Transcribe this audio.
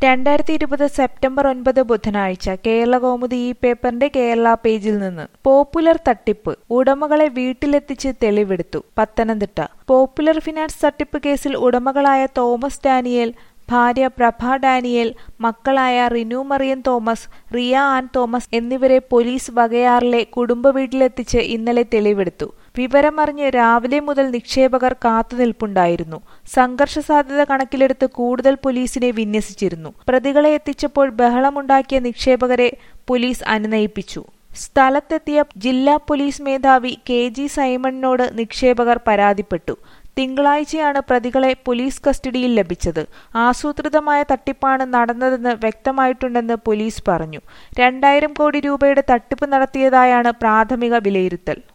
രണ്ടായിരത്തി ഇരുപത് സെപ്റ്റംബർ ഒൻപത് ബുധനാഴ്ച കേരളകൗമുദി ഈ പേപ്പറിന്റെ കേരള പേജിൽ നിന്ന് പോപ്പുലർ തട്ടിപ്പ് ഉടമകളെ വീട്ടിലെത്തിച്ച് തെളിവെടുത്തു പത്തനംതിട്ട പോപ്പുലർ ഫിനാൻസ് തട്ടിപ്പ് കേസിൽ ഉടമകളായ തോമസ് ഡാനിയേൽ ഭാര്യ പ്രഭ ഡാനിയേൽ മക്കളായ Rinu Marian Thomas Riya Ann Thomas എന്നിവരെ പോലീസ് വകയാറിലെ കുടുംബ വീട്ടിലെത്തിച്ച് ഇന്നലെ തെളിവെടുത്തു വിവരമറിഞ്ഞ് രാവിലെ മുതൽ നിക്ഷേപകർ കാത്തുനിൽപ്പുണ്ടായിരുന്നു സംഘർഷ സാധ്യത കണക്കിലെടുത്ത് കൂടുതൽ പോലീസിനെ വിന്യസിച്ചിരുന്നു പ്രതികളെ എത്തിച്ചപ്പോൾ ബഹളമുണ്ടാക്കിയ നിക്ഷേപകരെ പോലീസ് അനുനയിപ്പിച്ചു സ്ഥലത്തെത്തിയ ജില്ലാ പോലീസ് മേധാവി കെ ജി സൈമണിനോട് നിക്ഷേപകർ പരാതിപ്പെട്ടു തിങ്കളാഴ്ചയാണ് പ്രതികളെ പോലീസ് കസ്റ്റഡിയിൽ ലഭിച്ചത് ആസൂത്രിതമായ തട്ടിപ്പാണ് നടന്നതെന്ന് വ്യക്തമായിട്ടുണ്ടെന്ന് പോലീസ് പറഞ്ഞു രണ്ടായിരം കോടി രൂപയുടെ തട്ടിപ്പ് നടത്തിയതായാണ് പ്രാഥമിക വിലയിരുത്തൽ